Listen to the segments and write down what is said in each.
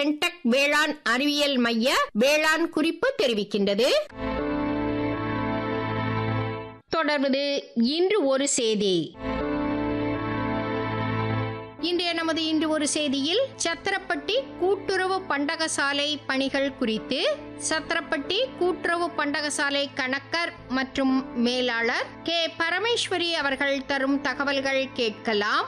CENTAC வேளாண் அறிவியல் மைய வேளாண் குறிப்பு தெரிவிக்கின்றது தொடர்வது இன்று ஒரு செய்தி இன்றைய நமது இன்று ஒரு செய்தியில் சத்திரப்பட்டி கூட்டுறவு பண்டகசாலை பணிகள் குறித்து சத்திரப்பட்டி கூட்டுறவு பண்டகசாலை கணக்கர் மற்றும் மேலாளர் கே பரமேஸ்வரி அவர்கள் தரும் தகவல்கள் கேட்கலாம்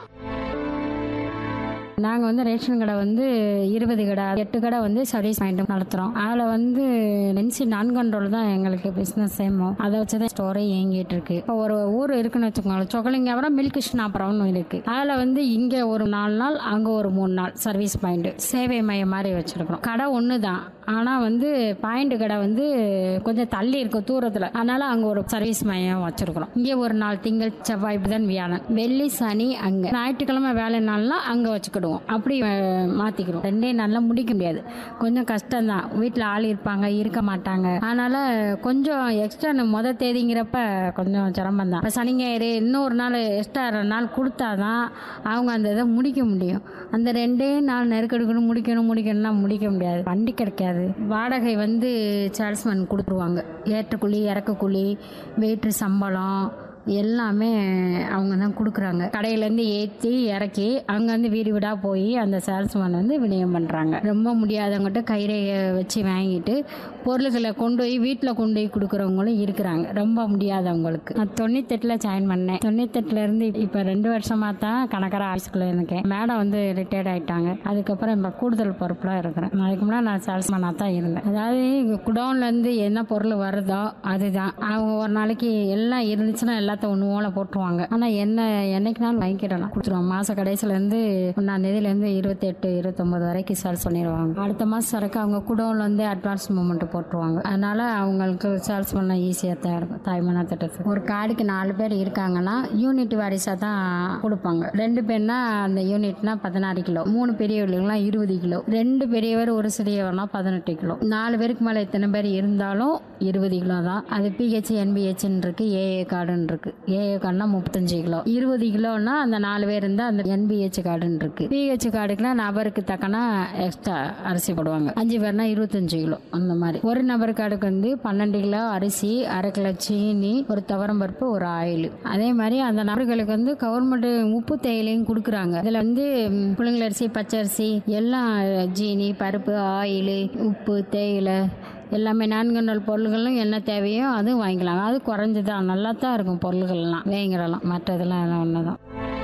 நாங்கள் வந்து ரேஷன் கடை வந்து இருபது கடை எட்டு கடை வந்து சர்வீஸ் பாயிண்ட் நடத்துகிறோம் அதில் வந்து என்சி நான் கண்ட்ரோல் தான் எங்களுக்கு பிஸ்னஸ் சேமோ அதை வச்சு தான் ஸ்டோரே இயங்கிட்டு இருக்கு இப்போ ஒரு ஊர் இருக்குன்னு வச்சுக்கோங்களேன் சொக்கலிங்க அப்புறம் மில்க் கிருஷ்ணாபுரம்னு இருக்கு அதில் வந்து இங்கே ஒரு நாலு நாள் அங்கே ஒரு மூணு நாள் சர்வீஸ் பாயிண்ட் சேவை மையம் மாதிரி வச்சிருக்கிறோம் கடை ஒன்று தான் ஆனால் வந்து பாயிண்ட் கடை வந்து கொஞ்சம் தள்ளி இருக்கும் தூரத்தில் அதனால அங்கே ஒரு சர்வீஸ் மையம் வச்சிருக்கிறோம் இங்கே ஒரு நாள் திங்கள் செவ்வாய் புதன் வியாழன் வெள்ளி சனி அங்கே ஞாயிற்றுக்கிழமை வேலை நாள்லாம் அங்கே வச்சுக்கிடுவோம் அப்படி அஹ், மாத்திக்கிறோம் ரெண்டே நாளில் முடிக்க முடியாது கொஞ்சம் கஷ்டம்தான் வீட்டில் ஆள் இருப்பாங்க இருக்க மாட்டாங்க அதனால கொஞ்சம் எக்ஸ்ட்ரா முத தேதிங்கிறப்ப கொஞ்சம் சிரமம் தான் இப்போ சனி ஞாயிறு இன்னொரு நாள் எக்ஸ்ட்ரா ரெண்டு நாள் கொடுத்தாதான் அவங்க அந்த இதை முடிக்க முடியும் அந்த ரெண்டே நாள் நெருக்கெடுக்கணும் முடிக்கணும் முடிக்கணும்னா முடிக்க முடியாது வண்டி கிடைக்காது வாடகை வந்து சேல்ஸ்மேன் கொடுத்துருவாங்க ஏற்றக்கூலி இறக்கக்கூலி வெயிட்ரு சம்பளம் எல்லாமே அவங்க தான் கொடுக்குறாங்க கடையிலேருந்து ஏற்றி இறக்கி அங்கேருந்து வீடு வீடாக போய் அந்த சேல்ஸ்மேன் வந்து விநியோகம் பண்ணுறாங்க ரொம்ப முடியாதவங்ககிட்ட கைரேகை வச்சு வாங்கிட்டு பொருள்களை கொண்டு போய் வீட்டில் கொண்டு போய் கொடுக்குறவங்களும் இருக்கிறாங்க ரொம்ப முடியாதவங்களுக்கு நான் தொண்ணூத்தெட்டில் ஜாயின் பண்ணேன் தொண்ணூத்தெட்டுலேருந்து இப்போ ரெண்டு வருஷமாக தான் கணக்கர ஆஃபீஸ்க்குள்ளே இருக்கேன் மேடம் வந்து ரிட்டையர்ட் ஆகிட்டாங்க அதுக்கப்புறம் இப்போ கூடுதல் பொறுப்பில் இருக்கிறேன் அதுக்கு முன்னாடி நான் சேல்ஸ்மேனாக தான் இருந்தேன் அதாவது குடோன்லேருந்து என்ன பொருள் வருதோ அதுதான் அவங்க ஒரு நாளைக்கு எல்லாம் இருந்துச்சுன்னா எல்லாத்தையும் ஒன்று ஓலை போட்டுருவாங்க ஆனால் என்ன என்னைக்குனாலும் வாங்கிக்கிடலாம் கொடுத்துருவாங்க மாத கடைசிலேருந்து ஒன்றாம் தேதியிலேருந்து இருபத்தெட்டு இருபத்தொம்பது வரைக்கும் சேல்ஸ் பண்ணிடுவாங்க அடுத்த மாதம் சரக்கு அவங்க குடோன்லேருந்து அட்வான்ஸ் மூமெண்ட் போட்டுருவாங்க அதனால அவங்களுக்கு சேல்ஸ் பண்ண ஈஸியாக தான் இருக்கும் தாய்மனா திட்டத்துக்கு ஒரு கார்டுக்கு நாலு பேர் இருக்காங்கன்னா யூனிட் வாரிசாக தான் கொடுப்பாங்க ரெண்டு பேர்னா அந்த யூனிட்னா பதினாறு கிலோ மூணு பெரியவர்களுக்குலாம் இருபது கிலோ ரெண்டு பெரியவர் ஒரு சிறியவர்னா பதினெட்டு கிலோ நாலு பேருக்கு மேலே எத்தனை பேர் இருந்தாலும் இருபது கிலோ தான் அது பிஹெச் என்பிஹெச்னு இருக்கு ஏஏ கார்டுன்னு இருக்கு ஏஏ கார்டுனா முப்பத்தஞ்சு கிலோ இருபது கிலோன்னா அந்த நாலு பேர் இருந்தால் அந்த என்பிஹெச் கார்டுன்னு இருக்கு பிஹெச் கார்டுக்குலாம் நபருக்கு தக்கனா எக்ஸ்ட்ரா அரிசி போடுவாங்க அஞ்சு பேர்னா இருபத்தஞ்சு கிலோ அந்த மாதிரி ஒரு நபர் கார்டுக்கு வந்து பன்னெண்டு கிலோ அரிசி அரை கிலோ சீனி ஒரு துவரம்பருப்பு ஒரு ஆயில் அதே மாதிரி அந்த நபர்களுக்கு வந்து கவர்மெண்ட் உப்பு தேயிலையும் கொடுக்குறாங்க இதில் வந்து ம், புழுங்கலரிசி பச்சரிசி எல்லாம் ஜீனி பருப்பு ஆயில் உப்பு தேயிலை எல்லாமே நான்கு நாள் பொருள்களும் என்ன தேவையோ அதுவும் வாங்கிக்கலாம் அது குறைஞ்சதான் நல்லா தான் இருக்கும் பொருள்கள்லாம் வேங்கிறலாம் மற்றதெல்லாம் எல்லாம் ஒன்று தான்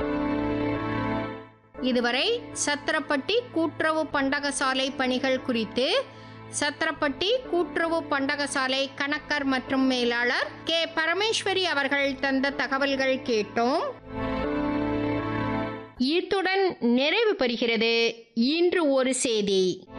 இதுவரை சத்திரப்பட்டி கூட்டுறவு பண்டகசாலை பணிகள் குறித்து சத்திரப்பட்டி கூட்டுறவு பண்டகசாலை கணக்கர் மற்றும் மேலாளர் கே பரமேஸ்வரி அவர்கள் தந்த தகவல்கள் கேட்டோம் இத்துடன் நிறைவு பெறுகிறது இன்று ஒரு செய்தி